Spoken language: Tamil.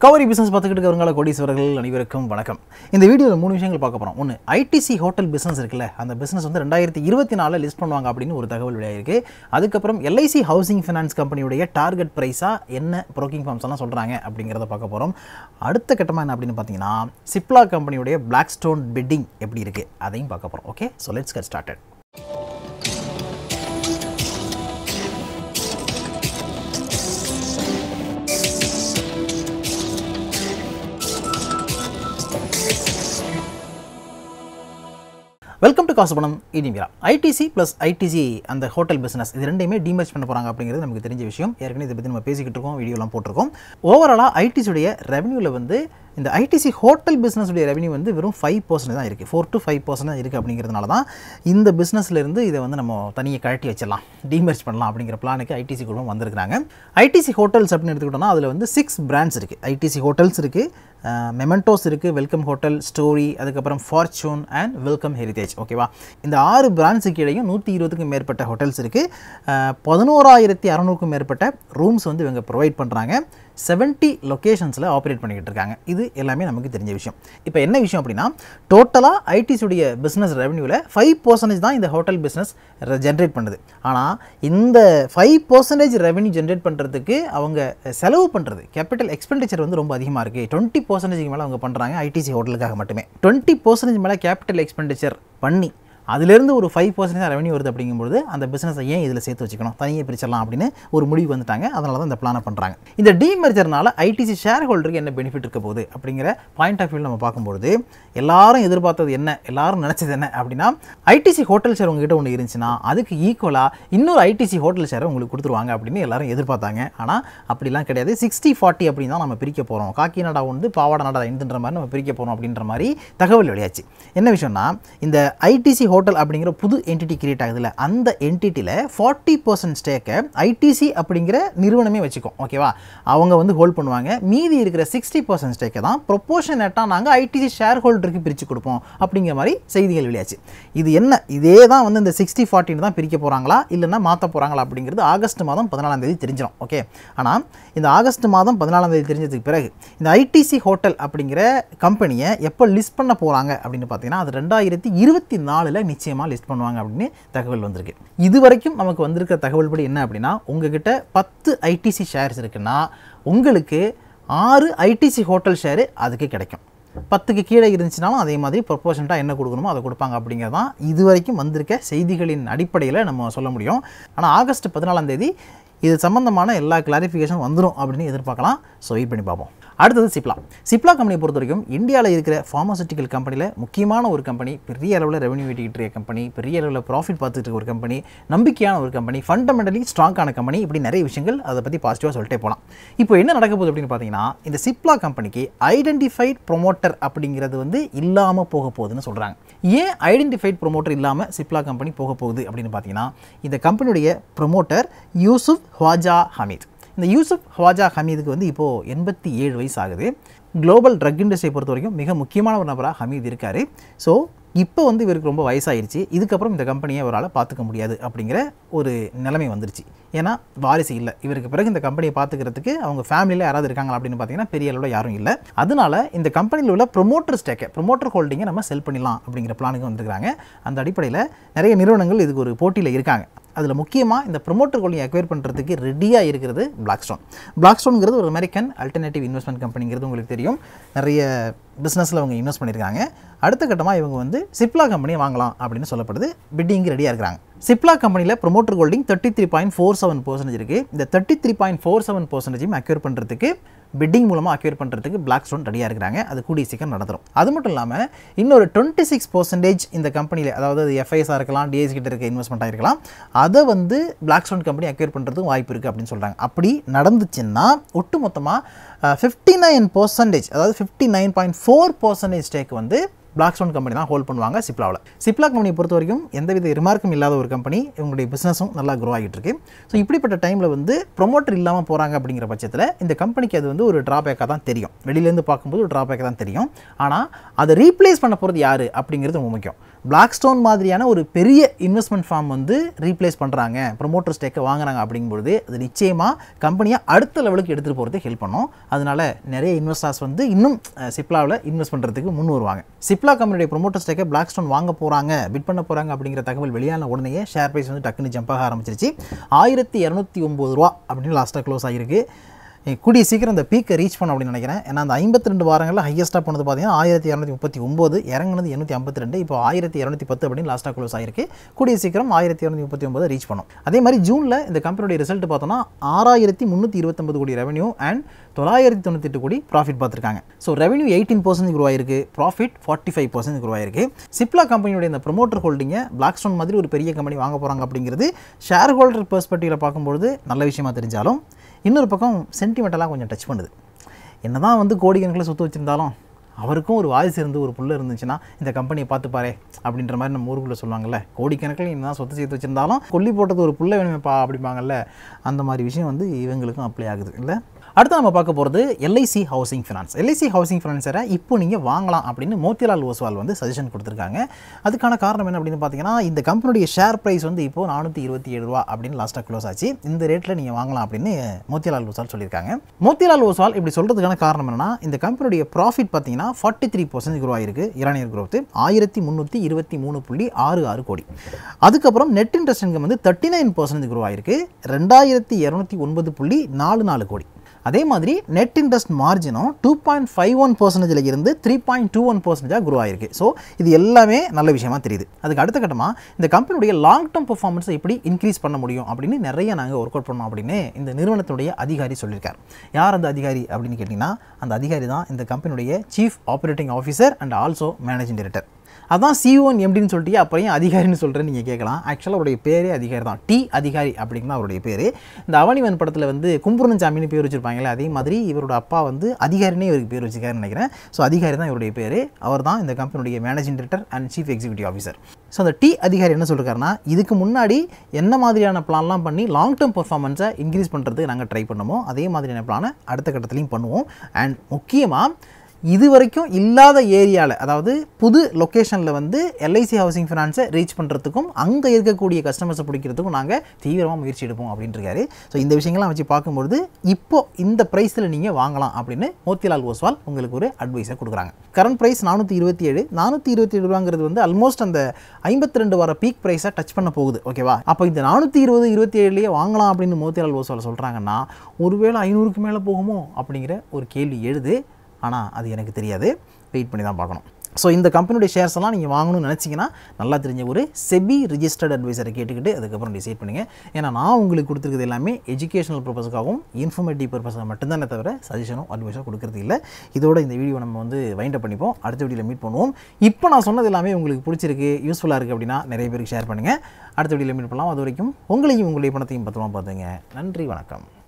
கவரி பிசினஸ் பார்த்துக்கிட்டு இருக்கவங்கள கோடீஸ்வரர்கள் அனைவருக்கும் வணக்கம் இந்த வீடியோவில் மூணு விஷயங்கள் பார்க்க போகிறோம் ஒன்று ஐடிசி ஹோட்டல் பிஸ்னஸ் இருக்குல்ல அந்த பிஸ்னஸ் வந்து ரெண்டாயிரத்தி இருபத்தி நாலில் லிஸ்ட் பண்ணுவாங்க அப்படின்னு ஒரு தகவல் வெளியாயிருக்கு அதுக்கப்புறம் எல்ஐசி ஹவுசிங் ஃபைனான்ஸ் கம்பெனியுடைய டார்கெட் ப்ரைஸாக என்ன ப்ரோக்கிங் ஃபார்ம்ஸ் எல்லாம் சொல்கிறாங்க அப்படிங்கிறத பார்க்க போகிறோம் அடுத்த கட்டமாக என்ன அப்படின்னு பார்த்தீங்கன்னா சிப்லா கம்பெனியுடைய பிளாக் ஸ்டோன் பிட்டிங் எப்படி இருக்குது அதையும் பார்க்க போகிறோம் okay so let's get started welcome to காசுபணம் இனிமிரா ஐடிசி ப்ளஸ் ஐடிசி அந்த ஹோட்டல் பிஸ்னஸ் இது ரெண்டையுமே டிமேஜ் பண்ண போகிறாங்க அப்படிங்கிறது நமக்கு தெரிஞ்ச விஷயம் ஏற்கனவே இதை பற்றி நம்ம பேசிக்கிட்டு இருக்கோம் வீடியோலாம் போட்டிருக்கோம் ஓவராலாக ஐடிசியுடைய ரெவன்யூவில் வந்து இந்த ஐடிசி ஹோட்டல் பிஸ்னஸுடைய ரெவன்யூ வந்து வெறும் ஃபைவ் பர்சன்ட் தான் இருக்குது ஃபோர் டு ஃபைவ் பர்சன்ட் தான் இருக்குது அப்படிங்கிறதுனால தான் இந்த பிஸ்னஸ்லேருந்து இதை வந்து நம்ம தனியாக கழட்டி வச்சிடலாம் டிமேஜ் பண்ணலாம் அப்படிங்கிற பிளானுக்கு ஐடிசி குழுமம் வந்திருக்காங்க ஐடிசி ஹோட்டல்ஸ் அப்படின்னு எடுத்துக்கிட்டோம்னா அதில் வந்து சிக்ஸ் பிராண்ட்ஸ் இருக்குது ஐடிசி ஹோட்டல்ஸ் இருக்குது மெமெண்டோஸ் இருக்குது வெல்கம் ஹோட்டல் ஸ்டோரி அதுக்கப்புறம் ஃபார்ச்சூன் அண்ட் வெல்கம் ஹெரிடேஜ் ஓகேவா இந்த ஆறு பிராண்ட்ஸுக்கு இடையும் நூற்றி இருபதுக்கும் மேற்பட்ட ஹோட்டல்ஸ் இருக்குது பதினோராயிரத்தி அறநூறுக்கும் மேற்பட்ட ரூம்ஸ் வந்து இவங்க ப்ரொவைட் பண்ணுறாங்க செவன்ட்டி லொக்கேஷன்ஸில் ஆப்ரேட் பண்ணிக்கிட்டு இருக்காங்க இது எல்லாமே நமக்கு தெரிஞ்ச விஷயம் இப்போ என்ன விஷயம் அப்படின்னா டோட்டலாக ஐடிஸுடைய பிஸ்னஸ் ரெவன்யூவில் ஃபைவ் பர்சன்டேஜ் தான் இந்த ஹோட்டல் பிஸ்னஸ் ஜென்ரேட் பண்ணுது ஆனால் இந்த ஃபைவ் பர்சன்டேஜ் ரெவன்யூ ஜென்ரேட் பண்ணுறதுக்கு அவங்க செலவு பண்ணுறது கேபிட்டல் எக்ஸ்பெண்டிச்சர் வந்து ரொம்ப அதிகமாக இருக்குது டுவெண்ட்டி பர்சன்டேஜ் மேலே அவங்க பண்ணுறாங்க ஐடிசி ஹோட்டலுக்காக மட்டுமே டுவெண்ட்டி பர்சன்டேஜ் மேலே கேபிட்டல் எக்ஸ்பெண்டிச்சர் பண்ணி அதுலேருந்து ஒரு ஃபைவ் பர்சன்டேஜ் ரெவன்யூ வருது அப்படிங்கும்போது அந்த பிஸ்னஸை ஏன் இதில் சேர்த்து வச்சுக்கணும் தனியாக பிரிச்சிடலாம் அப்படின்னு ஒரு முடிவு வந்துட்டாங்க அதனால தான் இந்த பிளானை பண்ணுறாங்க இந்த டீமர்ஜர்னால ஐடிசி ஷேர் ஹோல்டருக்கு என்ன பெனிஃபிட் இருக்க போகுது அப்படிங்கிற பாயிண்ட் ஆஃப் வியூ நம்ம பார்க்கும்போது எல்லாரும் எதிர்பார்த்தது என்ன எல்லாரும் நினச்சது என்ன அப்படின்னா ஐடிசி ஹோட்டல் ஷேர் உங்ககிட்ட ஒன்று இருந்துச்சுன்னா அதுக்கு ஈக்குவலாக இன்னொரு ஐடிசி ஹோட்டல் ஷேரை உங்களுக்கு கொடுத்துருவாங்க அப்படின்னு எல்லாரும் எதிர்பார்த்தாங்க ஆனால் அப்படிலாம் கிடையாது சிக்ஸ்டி ஃபார்ட்டி அப்படின்னு தான் நம்ம பிரிக்க போகிறோம் காக்கி நாடா ஒன்று பாவாடை நாடா ஐந்துன்ற மாதிரி நம்ம பிரிக்க போகிறோம் அப்படின்ற மாதிரி தகவல் வெளியாச்சு என்ன விஷயம்னா இந்த ஐடிசி ஹோட்டல் அப்படிங்கிற புது என்டிட்டி கிரியேட் ஆகுதுல்ல அந்த என்டிட்டியில் ஃபார்ட்டி பர்சன்ட் ஸ்டேக்கை ஐடிசி அப்படிங்கிற நிறுவனமே வச்சுக்கோம் ஓகேவா அவங்க வந்து ஹோல்ட் பண்ணுவாங்க மீதி இருக்கிற சிக்ஸ்டி பர்சன்ட் ஸ்டேக்கை தான் ப்ரொப்போஷனேட்டாக நாங்கள் ஐடிசி ஷேர் ஹோல்டருக்கு பிரித்து கொடுப்போம் அப்படிங்கிற மாதிரி செய்திகள் வெளியாச்சு இது என்ன இதே தான் வந்து இந்த சிக்ஸ்டி ஃபார்ட்டின்னு தான் பிரிக்க போகிறாங்களா இல்லைன்னா மாற்ற போகிறாங்களா அப்படிங்கிறது ஆகஸ்ட் மாதம் பதினாலாம் தேதி தெரிஞ்சிடும் ஓகே ஆனால் இந்த ஆகஸ்ட் மாதம் பதினாலாம் தேதி தெரிஞ்சதுக்கு பிறகு இந்த ஐடிசி ஹோட்டல் அப்படிங்கிற கம்பெனியை எப்போ லிஸ்ட் பண்ண போகிறாங்க அப்படின்னு பார்த்தீங்கன்னா அது ரெண்டாயிரத்தி இருபத்தி நாலில் நிச்சயமாக லிஸ்ட் பண்ணுவாங்க அப்படின்னு தகவல் வந்திருக்கு இது வரைக்கும் நமக்கு வந்திருக்கிற தகவல் படி என்ன அப்படின்னா உங்ககிட்ட பத்து ஐடிசி ஷேர்ஸ் இருக்குன்னா உங்களுக்கு ஆறு ஐடிசி ஹோட்டல் ஷேரு அதுக்கு கிடைக்கும் பத்துக்கு கீழே இருந்துச்சுனாலும் அதே மாதிரி ப்ரொப்போஷன்ட்டாக என்ன கொடுக்கணுமோ அதை கொடுப்பாங்க அப்படிங்கிறது தான் இது வரைக்கும் வந்திருக்க செய்திகளின் அடிப்படையில் நம்ம சொல்ல முடியும் ஆனால் ஆகஸ்ட் பதினாலாம் தேதி இது சம்மந்தமான எல்லா கிளாரிஃபிகேஷன் வந்துடும் அப்படின்னு எதிர்பார்க்கலாம் ஸோ வெயிட் பண்ணி பார்ப்போம் அடுத்தது சிப்லா சிப்லா கம்பெனியை பொறுத்த வரைக்கும் இந்தியாவில் இருக்கிற ஃபார்மசூட்டிக்கல் கம்பெனியில் முக்கியமான ஒரு கம்பெனி பெரிய அளவில் ரெவன்யூ ஈட்டிக்கிட்டு இருக்க கம்பெனி பெரிய அளவில் ப்ராஃபிட் பார்த்துட்டு இருக்க ஒரு கம்பெனி நம்பிக்கையான ஒரு கம்பெனி ஃபண்டமெண்டலி ஸ்ட்ராங்கான கம்பெனி இப்படி நிறைய விஷயங்கள் அதை பற்றி பாசிட்டிவாக சொல்லிட்டே போகலாம் இப்போ என்ன நடக்க போகுது அப்படின்னு பார்த்தீங்கன்னா இந்த சிப்லா கம்பெனிக்கு ஐடென்டிஃபைட் ப்ரொமோட்டர் அப்படிங்கிறது வந்து இல்லாமல் போக போகுதுன்னு சொல்கிறாங்க ஏன் ஐடென்டிஃபைட் ப்ரொமோட்டர் இல்லாமல் சிப்லா கம்பெனி போக போகுது அப்படின்னு பார்த்தீங்கன்னா இந்த கம்பெனியுடைய ப்ரொமோட்டர் யூசுப் ஹ்வாஜா ஹமீத் இந்த யூசுப் ஹவாஜா ஹமீதுக்கு வந்து இப்போது எண்பத்தி ஏழு வயசு ஆகுது குளோபல் ட்ரக் இண்டஸ்ட்ரியை பொறுத்த வரைக்கும் மிக முக்கியமான ஒரு நபராக ஹமீத் இருக்கார் ஸோ இப்போ வந்து இவருக்கு ரொம்ப வயசாயிருச்சு இதுக்கப்புறம் இந்த கம்பெனியை அவரால் பார்த்துக்க முடியாது அப்படிங்கிற ஒரு நிலைமை வந்துருச்சு ஏன்னா வாரிசு இல்லை இவருக்கு பிறகு இந்த கம்பெனியை பார்த்துக்கிறதுக்கு அவங்க ஃபேமிலியில் யாராவது இருக்காங்களா அப்படின்னு பார்த்தீங்கன்னா பெரிய அளவில் யாரும் இல்லை அதனால இந்த கம்பெனியில் உள்ள ப்ரொமோட்டர் ஸ்டேக்கை ப்ரொமோட்டர் ஹோல்டிங்கை நம்ம செல் பண்ணிடலாம் அப்படிங்கிற பிளானுக்கு வந்துருக்காங்க அந்த அடிப்படையில் நிறைய நிறுவனங்கள் இதுக்கு ஒரு போட்டியில் இருக்காங்க அதில் முக்கியமாக இந்த ப்ரொமோட்டர் ஹோல்டிங் அக்வயர் பண்ணுறதுக்கு ரெடியாக இருக்கிறது பிளாக் ஸ்டோன் பிளாக் ஸ்டோனுங்கிறது ஒரு அமெரிக்கன் அல்டர்னேட்டிவ் இன்வெஸ்ட்மெண்ட் கம்பெனிங்கிறது உங்களுக்கு தெரியும் நிறைய பிஸ்னஸில் அவங்க இன்வெஸ்ட் பண்ணியிருக்காங்க அடுத்த கட்டமாக இவங்க வந்து சிப்லா கம்பெனியை வாங்கலாம் அப்படின்னு சொல்லப்படுது பிட்டிங்கு ரெடியாக இருக்கிறாங்க சிப்லா கம்பெனியில் promoter holding thirty three point four seven percentage இருக்குது இந்த thirty three point four seven பர்சன்டேஜையும் அக்யூர் பண்ணுறதுக்கு பிட்டிங் மூலமாக அக்யூர் பண்ணுறதுக்கு பிளாக் ஸ்டோன் ரெடியாக இருக்கிறாங்க அது கூடிய சீக்கிரம் நடந்துடும் அது மட்டும் இல்லாமல் இன்னொரு டுவெண்ட்டி சிக்ஸ் பர்சன்டேஜ் இந்த கம்பெனியில் அதாவது அது எஃப்ஐஎஸ்ஆர் இருக்கலாம் டிஎஸ் கிட்ட இருக்க இன்வெஸ்ட்மெண்ட்டாக இருக்கலாம் அதை வந்து பிளாக் ஸ்டோன் கம்பெனி அக்யூர் பண்ணுறதுக்கும் வாய்ப்பு இருக்குது அப்படின்னு சொல்கிறாங்க அப்படி நடந்துச்சுன்னா ஒட்டு மொத்தமாக ஃபிஃப்டி நைன் பர்சன்டேஜ் அதாவது fifty nine point four percentage stake வந்து பிளாக் ஸ்டோன் கம்பெனி தான் ஹோல்ட் பண்ணுவாங்க சிப்லாவில் சிப்லா கம்பெனியை பொறுத்த வரைக்கும் எந்தவித ரிமார்க்கும் இல்லாத ஒரு கம்பெனி இவங்களுடைய பிஸ்னஸும் நல்லா க்ரோ ஆகிட்டு இருக்கு ஸோ இப்படிப்பட்ட டைமில் வந்து ப்ரொமோட்டர் இல்லாமல் போகிறாங்க அப்படிங்கிற பட்சத்தில் இந்த கம்பெனிக்கு அது வந்து ஒரு ட்ராபேக்காக தான் தெரியும் வெளியிலேருந்து பார்க்கும்போது ஒரு ட்ராபேக்காக தான் தெரியும் ஆனால் அதை ரீப்ளேஸ் பண்ண போகிறது யார் அப்படிங்கிறது ரொம்ப முக்கியம் பிளாக் ஸ்டோன் மாதிரியான ஒரு பெரிய இன்வெஸ்ட்மெண்ட் ஃபார்ம் வந்து ரீப்ளேஸ் பண்ணுறாங்க ப்ரொமோட்டர் ஸ்டேக்கை வாங்குறாங்க அப்படிங்கும்பொழுது அது நிச்சயமாக கம்பெனியை அடுத்த லெவலுக்கு எடுத்துகிட்டு போகிறதுக்கு ஹெல்ப் பண்ணும் அதனால நிறைய இன்வெஸ்டர்ஸ் வந்து இன்னும் சிப்லாவில் இன்வெஸ்ட் பண்ணுறதுக்கு முன் வருவாங்க சிப்லா கம்பெனியுடைய ப்ரொமோட்டர் ஸ்டேக்கை பிளாக் ஸ்டோன் வாங்க போகிறாங்க பிட் பண்ண போகிறாங்க அப்படிங்கிற தகவல் வெளியான உடனே ஷேர் ப்ரைஸ் வந்து டக்குன்னு ஜம்ப் ஆக ஆரம்பிச்சிருச்சு ஆயிரத்தி இரநூத்தி ஒம்பது ரூபா அப்படின்னு லாஸ்ட்டாக க்ளோஸ் ஆகிருக்கு eh, கூடிய சீக்கிரம் இந்த பீக்கை ரீச் பண்ண அப்படின்னு நினைக்கிறேன் ஏன்னா அந்த ஐம்பத்தி ரெண்டு வாரங்களில் ஹையஸ்ட்டாக போனது பார்த்தீங்கன்னா ஆயிரத்தி இரநூத்தி முப்பத்தி ஒம்பது இறங்குனது எண்ணூற்றி ஐம்பத்தி ரெண்டு இப்போ ஆயிரத்தி இரநூத்தி பத்து அப்படின்னு லாஸ்ட்டாக க்ளோஸ் ஆயிருக்கு கூடிய சீக்கிரம் ஆயிரத்தி இரநூத்தி முப்பத்தி ஒம்பது ரீச் பண்ணும் அதே மாதிரி ஜூனில் இந்த கம்பெனியோட ரிசல்ட் பார்த்தோம்னா ஆறாயிரத்தி முந்நூற்றி இருபத்தொம்பது கோடி ரெவன்யூ அண்ட் தொள்ளாயிரத்தி தொண்ணூத்தெட்டு கோடி ப்ராஃபிட் பார்த்துருக்காங்க so revenue eighteen percent grow ஆயிருக்கு profit forty five percent grow ஆயிருக்கு சிப்லா கம்பெனியோட இந்த ப்ரொமோட்டர் ஹோல்டிங்கை பிளாக் ஸ்டோன் மாதிரி ஒரு பெரிய கம்பெனி வாங்க போகிறாங்க அப்படிங்கிறது ஷேர் ஹோல்டர் பெர்ஸ்பெக்டிவில் பார்க்கும்பொழுது நல்ல விஷயமா தெரிஞ்சாலும் இன்னொரு பக்கம் சென்டிமெண்டலாக கொஞ்சம் டச் பண்ணுது என்னதான் வந்து கோடிக்கணக்கில் சொத்து வச்சிருந்தாலும் அவருக்கும் ஒரு வாய்ஸ் இருந்து ஒரு புள்ள இருந்துச்சுன்னா இந்த கம்பெனியை பார்த்து பாரு அப்படின்ற மாதிரி நம்ம ஊருக்குள்ளே சொல்லுவாங்கல்ல கோடிக்கணக்கில் என்ன சொத்து சேர்த்து வச்சிருந்தாலும் கொல்லி போட்டது ஒரு புள்ள வேணுமேப்பா அப்படிம்பாங்கல்ல அந்த மாதிரி விஷயம் வந்து இவங்களுக்கும் அப்ளை ஆகுது இல்லை அடுத்து நம்ம பார்க்க போகிறது LIC housing finance LIC housing ஃபினான்ஸரை இப்போ நீங்கள் வாங்கலாம் அப்படின்னு மோத்திலால் ஓஸ்வால் வந்து சஜஷன் கொடுத்துருக்காங்க அதுக்கான காரணம் என்ன அப்படின்னு பார்த்தீங்கன்னா இந்த கம்பெனியுடைய ஷேர் ப்ரைஸ் வந்து இப்போ நானூற்றி இருபத்தி ஏழு ரூபா அப்படின்னு லாஸ்ட்டாக க்ளோஸ் ஆச்சு இந்த ரேட்டில் நீங்கள் வாங்கலாம் அப்படின்னு மோத்திலால் ஓஸ்வால் சொல்லியிருக்காங்க மோத்திலால் ஓஸ்வால் இப்படி சொல்கிறதுக்கான காரணம் என்னன்னா இந்த கம்பெனியுடைய ப்ராஃபிட் பார்த்தீங்கன்னா ஃபார்ட்டி த்ரீ பர்சன்ட் குரோ ஆயிருக்கு இரானியர் growth ஆயிரத்தி முந்நூற்றி இருபத்தி மூணு புள்ளி ஆறு ஆறு கோடி அதுக்கப்புறம் நெட் இன்ட்ரெஸ்ட் இன்கம் வந்து தேர்ட்டி நைன் பர்சன்ட் குரோ ஆயிருக்கு ரெண்டாயிரத்தி இரநூத்தி ஒன்பது புள்ளி நாலு நாலு கோடி அதே மாதிரி நெட் இன்ட்ரெஸ்ட் மார்ஜினும் டூ பாயிண்ட் ஃபைவ் ஒன் பர்சன்டேஜில் இருந்து த்ரீ பாயிண்ட் டூ ஒன் பர்சன்டேஜாக குரோ ஆயிருக்கு ஸோ இது எல்லாமே நல்ல விஷயமா தெரியுது அதுக்கு அடுத்த கட்டமாக இந்த கம்பெனியுடைய லாங் டேர்ம் பர்ஃபார்மன்ஸை எப்படி இன்க்ரீஸ் பண்ண முடியும் அப்படின்னு நிறைய நாங்கள் ஒர்க் அவுட் பண்ணோம் அப்படின்னு இந்த நிறுவனத்துடைய அதிகாரி சொல்லியிருக்கார் யார் அந்த அதிகாரி அப்படின்னு கேட்டிங்கன்னா அந்த அதிகாரி தான் இந்த கம்பெனியுடைய chief operating officer and also managing director அதான் சிஓன் எம்டின்னு சொல்லிட்டு அப்புறம் ஏன் அதிகாரின்னு சொல்கிறேன்னு நீங்கள் கேட்கலாம் ஆக்சுவலாக அவருடைய பேரே அதிகாரி தான் டி அதிகாரி அப்படின்னா அவருடைய பேர் இந்த அவனிவன் படத்தில் வந்து கும்புரன் சாமின்னு பேர் வச்சிருப்பாங்களே அதே மாதிரி இவரோட அப்பா வந்து அதிகாரினே இவருக்கு பேர் வச்சிருக்காருன்னு நினைக்கிறேன் ஸோ அதிகாரி தான் இவருடைய பேர் அவர் தான் இந்த கம்பெனியுடைய managing director and chief executive officer so அந்த டி அதிகாரி என்ன சொல்லிருக்காருன்னா இதுக்கு முன்னாடி என்ன மாதிரியான பிளான்லாம் பண்ணி லாங் டேர்ம் பர்ஃபார்மன்ஸை இன்க்ரீஸ் பண்ணுறதுக்கு நாங்கள் ட்ரை பண்ணுமோ அதே மாதிரியான பிளானை அடுத்த கட்டத்துலையும் பண்ணுவோம் அண்ட் முக்கியமாக இது வரைக்கும் இல்லாத ஏரியாவில் அதாவது புது லொக்கேஷனில் வந்து எல்ஐசி ஹவுசிங் ஃபினான்ஸை ரீச் பண்ணுறதுக்கும் அங்கே இருக்கக்கூடிய கஸ்டமர்ஸை பிடிக்கிறதுக்கும் நாங்கள் தீவிரமாக முயற்சி எடுப்போம் அப்படின்ட்டுருக்காரு ஸோ இந்த விஷயங்கள்லாம் வச்சு பார்க்கும்பொழுது இப்போ இந்த ப்ரைஸில் நீங்கள் வாங்கலாம் அப்படின்னு மோத்திலால் ஓஸ்வால் உங்களுக்கு ஒரு அட்வைஸை கொடுக்குறாங்க கரண்ட் ப்ரைஸ் நானூற்றி இருபத்தி ஏழு நானூற்றி இருபத்தி ஏழு ரூபாங்கிறது வந்து ஆல்மோஸ்ட் அந்த ஐம்பத்தி ரெண்டு வர பீக் ப்ரைஸை டச் பண்ண போகுது ஓகேவா அப்போ இந்த நானூற்றி இருபது இருபத்தி ஏழுலேயே வாங்கலாம் அப்படின்னு மோத்திலால் ஓஸ்வால் சொல்கிறாங்கன்னா ஒருவேளை ஐநூறுக்கு மேலே போகுமோ அப்படிங்கிற ஒரு கேள்வி எழுது ஆனால் அது எனக்கு தெரியாது வெயிட் பண்ணி தான் பார்க்கணும் ஸோ இந்த கம்பெனியுடைய ஷேர்ஸ் எல்லாம் நீங்கள் வாங்கணும்னு நினச்சிங்கன்னா நல்லா தெரிஞ்ச ஒரு செபி ரிஜிஸ்டர்ட் அட்வைசரை கேட்டுக்கிட்டு அதுக்கப்புறம் டிசைட் பண்ணுங்கள் ஏன்னா நான் உங்களுக்கு கொடுத்துருக்கிறது எல்லாமே எஜுகேஷனல் பர்பஸுக்காகவும் இன்ஃபர்மேட்டிவ் பர்பஸாக மட்டும்தானே தவிர சஜஷனும் அட்வைஸும் கொடுக்கறது இல்லை இதோட இந்த வீடியோ நம்ம வந்து வைண்ட் அப் பண்ணிப்போம் அடுத்த வீடியோவில் மீட் பண்ணுவோம் இப்போ நான் சொன்னது எல்லாமே உங்களுக்கு பிடிச்சிருக்கு யூஸ்ஃபுல்லாக இருக்குது அப்படின்னா நிறைய பேருக்கு ஷேர் பண்ணுங்கள் அடுத்த வீடியோவில் மீட் பண்ணலாம் அது வரைக்கும் உங்களையும் உங்களுடைய பணத்தையும் பத்திரமா பார்த்துங்க நன்றி வணக்கம்